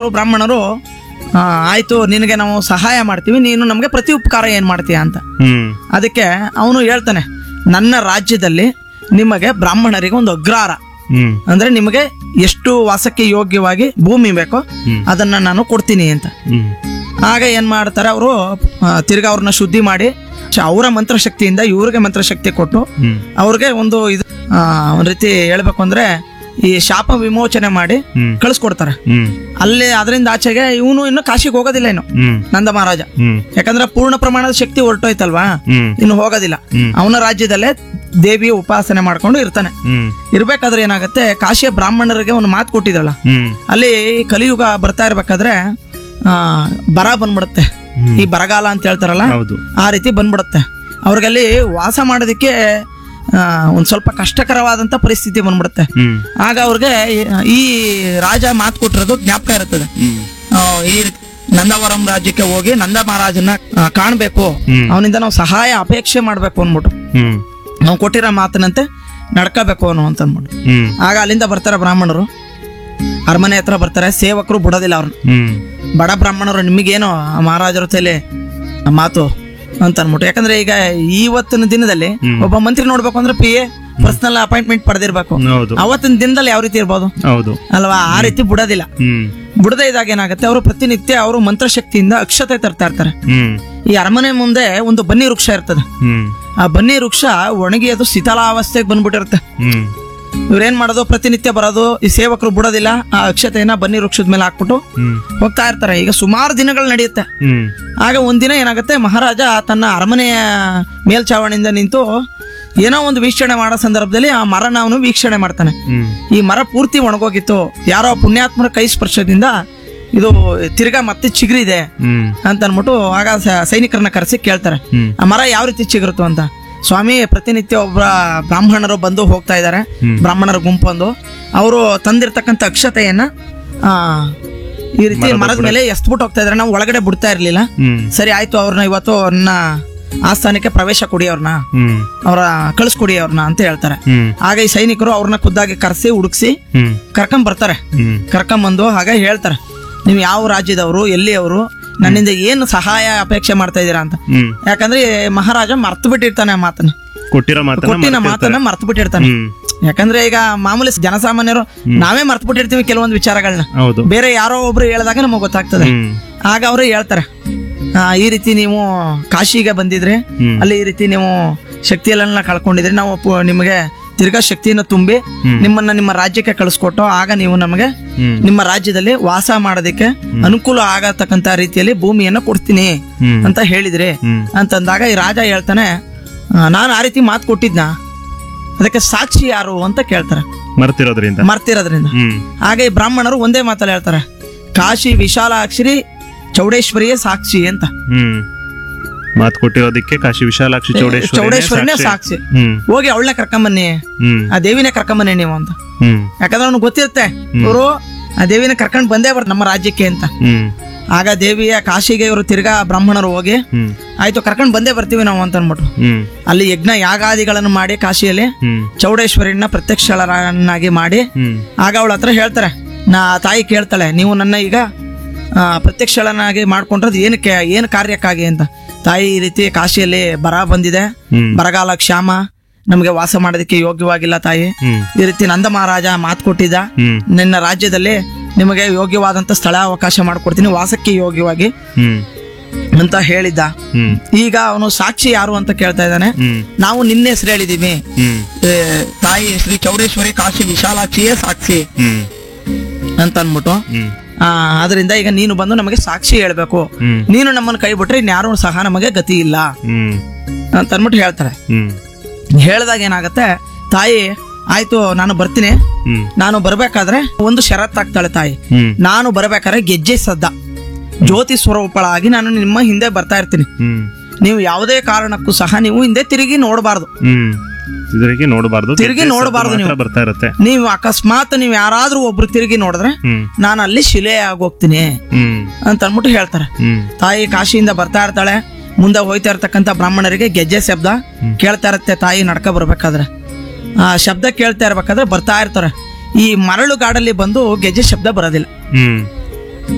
ಬ್ರಾಹ್ಮಣರು ಆ, ಆಯ್ತು ನಿನಗೆ ನಾವು ಸಹಾಯ ಮಾಡ್ತೀವಿ ನೀನು ನಮಗೆ ಪ್ರತಿ ಉಪಕಾರ ಏನು ಮಾಡ್ತೀಯ ಅಂತ ಹ್ಮ್ ಅದಕ್ಕೆ ಅವನು ಹೇಳ್ತಾನೆ ನನ್ನ ರಾಜ್ಯದಲ್ಲಿ ನಿಮಗೆ ಬ್ರಾಹ್ಮಣರಿಗೆ ಒಂದು ಅಗ್ರಹಾರ ಹ್ಮ್ ಅಂದ್ರೆ ನಿಮಗೆ ಎಷ್ಟು ವಾಸಕ್ಕೆ ಯೋಗ್ಯವಾಗಿ ಭೂಮಿ ಬೇಕೋ ಹ್ಮ್. ಅದನ್ನ ನಾನು ಕೊಡ್ತೀನಿ ಅಂತ ಹ್ಮ್ ಆಗ ಏನ್ ಮಾಡ್ತಾರೆ ಅವರು ತಿರ್ಗಾ ಅವ್ರನ್ನ ಶುದ್ಧಿ ಮಾಡಿ ಚ- ಅವರ ಮಂತ್ರಶಕ್ತಿಯಿಂದ ಇವ್ರಿಗೆ ಮಂತ್ರಶಕ್ತಿ ಕೊಟ್ಟು ಹ್ಮ್ ಅವ್ರಿಗೆ ಒಂದು ಇದು ಆ, ಒಂದ್ ರೀತಿ ಹೇಳ್ಬೇಕು ಅಂದ್ರೆ ಈ ಶಾಪ ವಿಮೋಚನೆ ಮಾಡಿ ಹ್ಮ್ ಕಳಿಸ್ಕೊಡ್ತಾರೆ ಹ್ಮ್ ಅಲ್ಲಿ ಅದರಿಂದ ಆಚೆಗೆ ಇವನು ಇನ್ನು ಕಾಶಿಗೆ ಹೋಗೋದಿಲ್ಲ ಇನ್ನು ಹ್ಮ್ ನಂದ ಮಹಾರಾಜ ಹ್ಮ್ ಯಾಕಂದ್ರೆ ಪೂರ್ಣ ಪ್ರಮಾಣದ ಶಕ್ತಿ ಹೊರಟೋಯ್ತಲ್ವಾ ಹ್ಮ್ ಇನ್ನು ಹೋಗೋದಿಲ್ಲ ಹ್ಮ್. ಅವನ ರಾಜ್ಯದಲ್ಲೇ ದೇವಿಯ ಉಪಾಸನೆ ಮಾಡ್ಕೊಂಡು ಇರ್ತಾನೆ ಹ್ಮ್ ಇರ್ಬೇಕಾದ್ರೆ ಏನಾಗುತ್ತೆ ಕಾಶಿಯ ಬ್ರಾಹ್ಮಣರಿಗೆ ಒಂದು ಮಾತು ಕೊಟ್ಟಿದ್ರಲ್ಲ ಹ್ಮ್ ಅಲ್ಲಿ ಕಲಿಯುಗ ಬರ್ತಾ ಇರ್ಬೇಕಾದ್ರೆ ಆ ಬರ ಬಂದ್ಬಿಡುತ್ತೆ ಹ್ಮ್. ಈ ಬರಗಾಲ ಅಂತ ಹೇಳ್ತಾರಲ್ಲ ಹೌದು ಆ ರೀತಿ ಬಂದ್ಬಿಡುತ್ತೆ ಅವ್ರಿಗಲ್ಲಿ ವಾಸ ಮಾಡೋದಕ್ಕೆ ಆ, ಒಂದ್ ಸ್ವಲ್ಪ ಕಷ್ಟಕರವಾದಂತ ಪರಿಸ್ಥಿತಿ ಬಂದ್ಬಿಡುತ್ತೆ ಹ್ಮ್ ಆಗ ಅವ್ರಿಗೆ ಈ ರಾಜ ಮಾತು ಕೊಟ್ಟಿರೋದು ಜ್ಞಾಪಕ ಇರುತ್ತದೆ ಹ್ಮ್ ಆ, ಈ ನಂದವರಂ ರಾಜ್ಯಕ್ಕೆ ಹೋಗಿ ನಂದ ಮಹಾರಾಜನ ಆ, ಕಾಣ್ಬೇಕು ಹ್ಮ್. ಅವನಿಂದ ನಾವು ಸಹಾಯ ಅಪೇಕ್ಷೆ ಮಾಡ್ಬೇಕು ಅಂದ್ಬಿಟ್ಟು ಹ್ಮ್ ನಾವು ಕೊಟ್ಟಿರೋ ಮಾತಿನಂತೆ ನಡ್ಕೋಬೇಕು ಅನ್ನೋ ಅಂತ ಅಂದ್ಬಿಟ್ಟು ಹ್ಮ್ ಆಗ ಅಲ್ಲಿಂದ ಬರ್ತಾರೆ ಬ್ರಾಹ್ಮಣರು ಅರಮನೆ ಹತ್ರ ಬರ್ತಾರೆ ಸೇವಕರು ಬಿಡೋದಿಲ್ಲ ಅವ್ರನ್ನ ಹ್ಮ್ ಬಡ ಬ್ರಾಹ್ಮಣರು ನಿಮಗೇನು ಆ ಮಹಾರಾಜರ ತಲೆ ಆ ಮಾತು ಅಂತ ಅನ್ಬಿಟ್ಟು ಯಾಕಂದ್ರೆ ಈಗ ಇವತ್ತಿನ ದಿನದಲ್ಲಿ ಹ್ಮ್. ಒಬ್ಬ ಮಂತ್ರಿ ನೋಡ್ಬೇಕು ಅಂದ್ರೆ ಪಿ ಎ ಪರ್ಸನಲ್ ಅಪಾಯಿಂಟ್ಮೆಂಟ್ ಪಡೆದಿರ್ಬೇಕು ಹೌದು ಅವತ್ತಿನ ದಿನದಲ್ಲಿ ಯಾವ ರೀತಿ ಇರ್ಬೋದು ಹೌದು ಅಲ್ವಾ ಆ ರೀತಿ ಬಿಡೋದಿಲ್ಲ ಹ್ಮ್ ಬಿಡದೇ ಇದ್ದಾಗ ಏನಾಗುತ್ತೆ ಅವರು ಪ್ರತಿನಿತ್ಯ ಅವರು ಮಂತ್ರಶಕ್ತಿಯಿಂದ ಅಕ್ಷತೆ ತರ್ತಾ ಇರ್ತಾರೆ ಹ್ಮ್ ಈ ಅರಮನೆ ಮುಂದೆ ಒಂದು ಬನ್ನಿ ವೃಕ್ಷ ಇರ್ತದೆ ಹ್ಮ್ ಆ ಬನ್ನಿ ವೃಕ್ಷ ಒಣಗಿ ಅದು ಶಿಥಿಲಾವಸ್ಥೆಗೆ ಬಂದ್ಬಿಟ್ಟಿರುತ್ತೆ ಹ್ಮ್ ಇವ್ರೇನ್ ಮಾಡೋದು ಪ್ರತಿನಿತ್ಯ ಬರೋದು ಈ ಸೇವಕರು ಬಿಡೋದಿಲ್ಲ ಆ ಅಕ್ಷತೆಯನ್ನ ಬನ್ನಿ ವೃಕ್ಷದ ಮೇಲೆ ಹಾಕ್ಬಿಟ್ಟು ಹ್ಮ್ ಹೋಗ್ತಾ ಇರ್ತಾರೆ ಈಗ ಸುಮಾರು ದಿನಗಳು ನಡೆಯುತ್ತೆ ಹ್ಮ್ ಆಗ ಒಂದಿನ ಏನಾಗುತ್ತೆ ಮಹಾರಾಜ ತನ್ನ ಅರಮನೆಯ ಮೇಲ್ಛಾವಣಿಯಿಂದ ನಿಂತು ಏನೋ ಒಂದು ವೀಕ್ಷಣೆ ಮಾಡೋ ಸಂದರ್ಭದಲ್ಲಿ ಆ ಮರನ ಅವನು ವೀಕ್ಷಣೆ ಮಾಡ್ತಾನೆ ಹ್ಮ್ ಈ ಮರ ಪೂರ್ತಿ ಒಣಗೋಗಿತ್ತು ಯಾರೋ ಪುಣ್ಯಾತ್ಮರ ಕೈ ಸ್ಪರ್ಶದಿಂದ ಇದು ತಿರ್ಗಾ ಮತ್ತೆ ಚಿಗುರಿದೆ ಹ್ಮ್ ಅಂತ ಅನ್ಬಿಟ್ಟು ಆಗ ಸ- ಸೈನಿಕರನ್ನ ಕರೆಸಿ ಕೇಳ್ತಾರೆ ಹ್ಮ್ ಆ ಮರ ಯಾವ ರೀತಿ ಚಿಗುರುತ್ತು ಅಂತ ಸ್ವಾಮಿ ಪ್ರತಿನಿತ್ಯ ಒಬ್ಬ ಬ್ರಾಹ್ಮಣರು ಬಂದು ಹೋಗ್ತಾ ಇದ್ದಾರೆ ಹ್ಮ್. ಬ್ರಾಹ್ಮಣರ ಗುಂಪೊಂದು ಅವರು ತಂದಿರ್ತಕ್ಕಂಥ ಅಕ್ಷತೆಯನ್ನ ಆ, ಈ ರೀತಿ ಮರದ ಮೇಲೆ ಎಸ್ಬಿಟ್ಟು ಹೋಗ್ತಾ ಇದಾರೆ ನಾವು ಒಳಗಡೆ ಬಿಡ್ತಾ ಇರ್ಲಿಲ್ಲ ಹ್ಮ್ ಸರಿ ಆಯ್ತು ಅವ್ರನ್ನ ಇವತ್ತು ಅವ್ರನ್ನ ಆಸ್ಥಾನಕ್ಕೆ ಪ್ರವೇಶ ಕೊಡಿ ಅವ್ರನ್ನ ಹ್ಮ್ ಅವರ ಕಳಿಸ್ಕೊಡಿ ಅವ್ರನ್ನ ಅಂತ ಹೇಳ್ತಾರೆ ಹ್ಮ್ ಆಗ ಈ ಸೈನಿಕರು ಅವ್ರನ್ನ ಖುದ್ದಾಗಿ ಕರೆಸಿ ಹುಡುಕ್ಸಿ ಹ್ಮ್ ಕರ್ಕೊಂಡ್ ಬರ್ತಾರೆ ಹ್ಮ್ ಕರ್ಕೊಂಬಂದು ಹಾಗೆ ಹೇಳ್ತಾರೆ ನೀವು ಯಾವ ರಾಜ್ಯದವರು ಎಲ್ಲಿಯವರು ನನ್ನಿಂದ ಏನು ಸಹಾಯ ಅಪೇಕ್ಷೆ ಮಾಡ್ತಾ ಇದ್ದೀರಾ ಅಂತ ಹ್ಮ್ ಯಾಕಂದ್ರೆ ಮಹಾರಾಜ ಮರ್ತು ಬಿಟ್ಟಿರ್ತಾನೆ ಆ ಮಾತನ್ನ ಕೊಟ್ಟಿರೋ ಮಾತನ್ನ ಕೊಟ್ಟಿನ ಮರ್ತಿರ್ತಾರೆ. ಮಾತನ್ನ ಮರ್ತು ಬಿಟ್ಟಿರ್ತಾನೆ ಹ್ಮ್ ಯಾಕಂದ್ರೆ ಈಗ ಮಾಮೂಲಿ ಜನಸಾಮಾನ್ಯರು ನಾವೇ ಮರ್ತು ಬಿಟ್ಟಿರ್ತೀವಿ ಕೆಲವೊಂದು ವಿಚಾರಗಳನ್ನ ಹೌದು ಬೇರೆ ಯಾರೋ ಒಬ್ರು ಹೇಳಿದಾಗ ನಮಗೆ ಗೊತ್ತಾಗ್ತದೆ ಹ್ಮ್ ಆಗ ಅವರು ಹೇಳ್ತಾರೆ ಆ, ಈ ರೀತಿ ನೀವು ಕಾಶಿಗೆ ಬಂದಿದ್ರೆ ಹ್ಮ್. ಅಲ್ಲಿ ಈ ರೀತಿ ನೀವು ಶಕ್ತಿಯೆಲ್ಲ ಕಳ್ಕೊಂಡಿದ್ರೆ ನಾವು ಪು- ನಿಮಗೆ ತಿರ್ಗಾ ಶಕ್ತಿಯನ್ನು ತುಂಬಿ ಹ್ಮ್. ನಿಮ್ಮನ್ನ ನಿಮ್ಮ ರಾಜ್ಯಕ್ಕೆ ಕಳಿಸ್ಕೊಟ್ಟು ಆಗ ನೀವು ನಮಗೆ ಹ್ಮ್ ನಿಮ್ಮ ರಾಜ್ಯದಲ್ಲಿ ವಾಸ ಮಾಡೋದಕ್ಕೆ ಅನುಕೂಲ ಆಗತಕ್ಕಂತ ರೀತಿಯಲ್ಲಿ ಭೂಮಿಯನ್ನು ಕೊಡ್ತೀನಿ ಹ್ಮ್ ಅಂತ ಹೇಳಿದ್ರಿ ಹ್ಮ್ ಅಂತಂದಾಗ ಈ ರಾಜ ಹೇಳ್ತಾನೆ "ಆ, ನಾನು ಆ ರೀತಿ ಮಾತು ಕೊಟ್ಟಿದ್ನ ಅದಕ್ಕೆ ಸಾಕ್ಷಿ ಯಾರು ಅಂತ ಕೇಳ್ತಾರೆ ಮರ್ತಿರೋದ್ರಿಂದ ಮರ್ತಿರೋದ್ರಿಂದ ಹ್ಮ್ ಹಾಗೆ ಈ ಬ್ರಾಹ್ಮಣರು ಒಂದೇ ಮಾತಲ್ಲಿ ಹೇಳ್ತಾರೆ ಕಾಶಿ ವಿಶಾಲಾಕ್ಷರಿ ಚೌಡೇಶ್ವರಿಯೇ ಸಾಕ್ಷಿ ಅಂತ ಹ್ಮ್ ಮಾತು ಕೊಟ್ಟಿರೋದಕ್ಕೆ ಕಾಶಿ ವಿಶಾಲಾಕ್ಷಿ ಚೌಡೇಶ್ವರಿ ಚೌಡೇಶ್ವರಿನೇ ಸಾಕ್ಷಿ ಹ್ಮ್ ಹೋಗಿ ಅವಳನ್ನ ಕರ್ಕೊಂಬನ್ನಿ ಹ್ಮ್ ಆ ದೇವಿನೇ ಕರ್ಕೊಂಬನ್ನಿ ನೀವು ಅಂತ ಹ್ಮ್ ಯಾಕಂದ್ರೆ ಅವ್ನಿಗೆ ಗೊತ್ತಿರುತ್ತೆ ಇವರು ಆ ದೇವಿನ ಕರ್ಕೊಂಡು ಬಂದೇ ಬರ್ತಾರೆ ನಮ್ಮ ರಾಜ್ಯಕ್ಕೆ ಅಂತ ಹ್ಮ್ ಆಗ ದೇವಿಯ ಕಾಶಿಗೆ ಇವರು ತಿರ್ಗಾ ಬ್ರಾಹ್ಮಣರು ಹೋಗಿ ಹ್ಮ್ ಆಯ್ತು ಕರ್ಕೊಂಡು ಬಂದೇ ಬರ್ತೀವಿ ನಾವು ಅಂತ ಅನ್ಬಿಟ್ಟು ಹ್ಮ್ ಅಲ್ಲಿ ಯಜ್ಞ ಯಾಗಾದಿಗಳನ್ನು ಮಾಡಿ ಕಾಶಿಯಲ್ಲಿ ಹ್ಮ್ ಚೌಡೇಶ್ವರಿನ ಪ್ರತ್ಯಕ್ಷಳರನ್ನಾಗಿ ಮಾಡಿ ಹ್ಮ್ ಆಗ ಅವಳ ಹತ್ರ ಹೇಳ್ತಾರೆ ನಾ ತಾಯಿ ಕೇಳ್ತಾಳೆ ನೀವು ನನ್ನ ಈಗ ಆ, ಪ್ರತ್ಯಕ್ಷಳನಾಗಿ ಮಾಡ್ಕೊಂಡ್ರದ್ದು ಏನಕ್ಕೆ ಏನು ಕಾರ್ಯಕ್ಕಾಗಿ ಅಂತ ತಾಯಿ ಈ ರೀತಿ ಕಾಶಿಯಲ್ಲಿ ಬರ ಬಂದಿದೆ ಹ್ಮ್ ಬರಗಾಲ ಕ್ಷಾಮ ನಮಗೆ ವಾಸ ಮಾಡೋದಕ್ಕೆ ಯೋಗ್ಯವಾಗಿಲ್ಲ ತಾಯಿ ಹ್ಮ್ ಈ ರೀತಿ ನಂದ ಮಹಾರಾಜ ಮಾತು ಕೊಟ್ಟಿದ್ದ ಹ್ಮ್ ನಿನ್ನ ರಾಜ್ಯದಲ್ಲಿ ನಿಮಗೆ ಯೋಗ್ಯವಾದಂತ ಸ್ಥಳ ಅವಕಾಶ ಮಾಡಿಕೊಡ್ತೀನಿ ವಾಸಕ್ಕೆ ಯೋಗ್ಯವಾಗಿ ಹ್ಮ್ ಅಂತ ಹೇಳಿದ್ದ ಹ್ಮ್ ಈಗ ಅವನು ಸಾಕ್ಷಿ ಯಾರು ಅಂತ ಕೇಳ್ತಾ ಇದ್ದಾನೆ ಹ್ಮ್ ನಾವು ನಿನ್ನ ಹೆಸರು ಹೇಳಿದೀವಿ ಹ್ಮ್ ಏ, ತಾಯಿ ಶ್ರೀ ಚೌಡೇಶ್ವರಿ ಕಾಶಿ ವಿಶಾಲಾಕ್ಷಿಯೇ ಸಾಕ್ಷಿ ಹ್ಮ್ ಅಂತ ಅಂದ್ಬಿಟ್ಟು ಹ್ಮ್ ಆ, ಅದರಿಂದ ಈಗ ನೀನು ಬಂದು ನಮಗೆ ಸಾಕ್ಷಿ ಹೇಳ್ಬೇಕು ಹ್ಮ್ ನೀನು ನಮ್ಮನ್ನು ಕೈ ಬಿಟ್ರೆ ಇನ್ಯಾರು ಸಹ ನಮಗೆ ಗತಿ ಇಲ್ಲ ಹ್ಮ್ ಅಂತ ಅಂದ್ಬಿಟ್ಟು ಹೇಳ್ತಾರೆ ಹ್ಮ್ ಹೇಳಿದಾಗ ಏನಾಗತ್ತೆ ತಾಯಿ ಆಯ್ತು ನಾನು ಬರ್ತೀನಿ ಹ್ಮ್ ನಾನು ಬರ್ಬೇಕಾದ್ರೆ ಒಂದು ಷರತ್ ಆಗ್ತಾಳೆ ತಾಯಿ ಹ್ಮ್ ನಾನು ಬರ್ಬೇಕಾದ್ರೆ ಗೆಜ್ಜೆ ಸದ್ದ ಜ್ಯೋತಿ ಸ್ವರೂಪಳಾಗಿ ನಾನು ನಿಮ್ಮ ಹಿಂದೆ ಬರ್ತಾ ಇರ್ತೀನಿ ಹ್ಮ್ ನೀವು ಯಾವುದೇ ಕಾರಣಕ್ಕೂ ಸಹ ನೀವು ಹಿಂದೆ ತಿರುಗಿ ನೋಡಬಾರ್ದು ಹ್ಮ್ ತಿರುಗಿ ನೋಡಬಾರ್ದು ತಿರುಗಿ ನೋಡ್ಬಾರ್ದು ನೀವು. ಬರ್ತಾ ಇರುತ್ತೆ ನೀವು ಅಕಸ್ಮಾತ್ ನೀವು ಯಾರಾದ್ರೂ ಒಬ್ರು ತಿರುಗಿ ನೋಡಿದ್ರೆ ಹ್ಮ್ ನಾನು ಅಲ್ಲಿ ಶಿಲೆ ಆಗೋಗ್ತೀನಿ ಹ್ಮ್ ಅಂತ ಅಂದ್ಬಿಟ್ಟು ಹೇಳ್ತಾರೆ ಹ್ಮ್ ತಾಯಿ ಕಾಶಿಯಿಂದ ಬರ್ತಾ ಇರ್ತಾಳೆ ಮುಂದೆ ಹೋಯ್ತಾ ಇರ್ತಕ್ಕಂಥ ಬ್ರಾಹ್ಮಣರಿಗೆ ಗೆಜ್ಜೆ ಶಬ್ದ ಕೇಳ್ತಾ ಇರುತ್ತೆ ತಾಯಿ ನಡ್ಕ ಬರ್ಬೇಕಾದ್ರೆ ಆ ಶಬ್ದ ಕೇಳ್ತಾ ಇರ್ಬೇಕಾದ್ರೆ ಬರ್ತಾ ಇರ್ತಾರೆ ಈ ಮರಳು ಗಾಡಲ್ಲಿ ಬಂದು ಗೆಜ್ಜೆ ಶಬ್ದ ಬರೋದಿಲ್ಲ ಹ್ಮ್